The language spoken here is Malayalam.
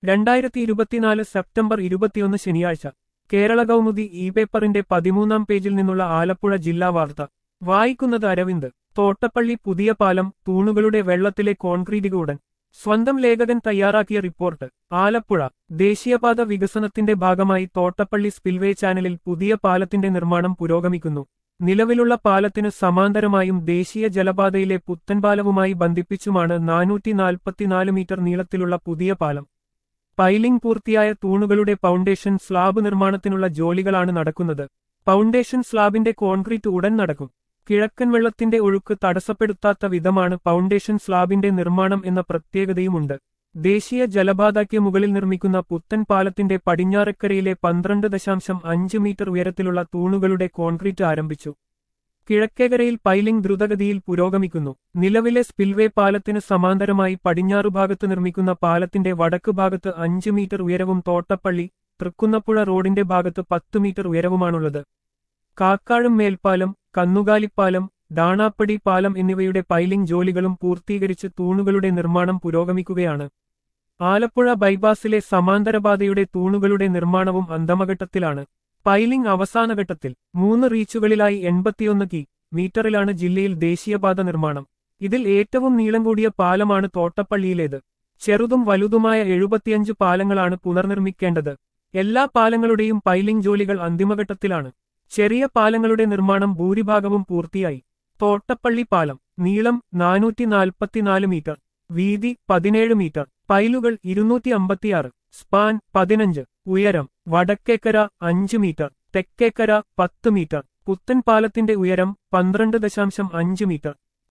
രണ്ടായിരത്തി ഇരുപത്തിനാല് സെപ്റ്റംബർ ഇരുപത്തിയൊന്ന് ശനിയാഴ്ച കേരള കൗമുദി ഇ പേപ്പറിന്റെ പതിമൂന്നാം പേജിൽ നിന്നുള്ള ആലപ്പുഴ ജില്ലാ വാർത്ത വായിക്കുന്നത് അരവിന്ദ് തോട്ടപ്പള്ളി പുതിയ പാലം തൂണുകളുടെ വെള്ളത്തിലെ കോൺക്രീറ്റ് കൂടൻ സ്വന്തം ലേഖകൻ തയ്യാറാക്കിയ റിപ്പോർട്ട് ആലപ്പുഴ ദേശീയപാത വികസനത്തിന്റെ ഭാഗമായി തോട്ടപ്പള്ളി സ്പിൽവേ ചാനലിൽ പുതിയ പാലത്തിന്റെ നിർമ്മാണം പുരോഗമിക്കുന്നു നിലവിലുള്ള പാലത്തിനു സമാന്തരമായും ദേശീയ ജലപാതയിലെ പുത്തൻപാലവുമായി ബന്ധിപ്പിച്ചുമാണ് നാനൂറ്റി നാൽപ്പത്തിനാല് മീറ്റർ നീളത്തിലുള്ള പുതിയ പാലം പൈലിംഗ് പൂർത്തിയായ തൂണുകളുടെ ഫൗണ്ടേഷൻ സ്ലാബ് നിർമ്മാണത്തിനുള്ള ജോലികളാണ് നടക്കുന്നത് ഫൗണ്ടേഷൻ സ്ലാബിന്റെ കോൺക്രീറ്റ് ഉടൻ നടക്കും കിഴക്കൻ വെള്ളത്തിന്റെ ഒഴുക്ക് തടസ്സപ്പെടുത്താത്ത വിധമാണ് ഫൗണ്ടേഷൻ സ്ലാബിന്റെ നിർമ്മാണം എന്ന പ്രത്യേകതയുമുണ്ട് ദേശീയ ജലപാതയ്ക്ക് മുകളിൽ നിർമ്മിക്കുന്ന പുത്തൻ പാലത്തിന്റെ പടിഞ്ഞാറക്കരയിലെ പന്ത്രണ്ട് ദശാംശം അഞ്ച് മീറ്റർ ഉയരത്തിലുള്ള തൂണുകളുടെ കോൺക്രീറ്റ് ആരംഭിച്ചു കിഴക്കേകരയിൽ പൈലിംഗ് ദ്രുതഗതിയിൽ പുരോഗമിക്കുന്നു നിലവിലെ സ്പിൽവേ പാലത്തിന് സമാന്തരമായി പടിഞ്ഞാറുഭാഗത്ത് നിർമ്മിക്കുന്ന പാലത്തിന്റെ വടക്ക് ഭാഗത്ത് അഞ്ച് മീറ്റർ ഉയരവും തോട്ടപ്പള്ളി തൃക്കുന്നപ്പുഴ റോഡിന്റെ ഭാഗത്ത് പത്ത് മീറ്റർ ഉയരവുമാണുള്ളത് കാക്കാഴും മേൽപ്പാലം കന്നുകാലിപ്പാലം ഡാണാപ്പടി പാലം എന്നിവയുടെ പൈലിംഗ് ജോലികളും പൂർത്തീകരിച്ച് തൂണുകളുടെ നിർമ്മാണം പുരോഗമിക്കുകയാണ് ആലപ്പുഴ ബൈപ്പാസിലെ സമാന്തരപാതയുടെ തൂണുകളുടെ നിർമ്മാണവും അന്തമഘട്ടത്തിലാണ് പൈലിംഗ് അവസാനഘട്ടത്തിൽ മൂന്ന് റീച്ചുകളിലായി എൺപത്തിയൊന്ന് കി മീറ്ററിലാണ് ജില്ലയിൽ ദേശീയപാത നിർമ്മാണം ഇതിൽ ഏറ്റവും നീളം കൂടിയ പാലമാണ് തോട്ടപ്പള്ളിയിലേത് ചെറുതും വലുതുമായ എഴുപത്തിയഞ്ച് പാലങ്ങളാണ് പുനർനിർമ്മിക്കേണ്ടത് എല്ലാ പാലങ്ങളുടെയും പൈലിംഗ് ജോലികൾ അന്തിമഘട്ടത്തിലാണ് ചെറിയ പാലങ്ങളുടെ നിർമ്മാണം ഭൂരിഭാഗവും പൂർത്തിയായി തോട്ടപ്പള്ളി പാലം നീളം നാനൂറ്റി നാൽപ്പത്തിനാല് മീറ്റർ വീതി പതിനേഴ് മീറ്റർ പൈലുകൾ ഇരുന്നൂറ്റി അമ്പത്തിയാറ് സ്പാൻ പതിനഞ്ച് ഉയരം വടക്കേക്കര അഞ്ച് മീറ്റർ തെക്കേക്കര പത്ത് മീറ്റർ പുത്തൻ പാലത്തിന്റെ ഉയരം പന്ത്രണ്ട് ദശാംശം അഞ്ച് മീറ്റർ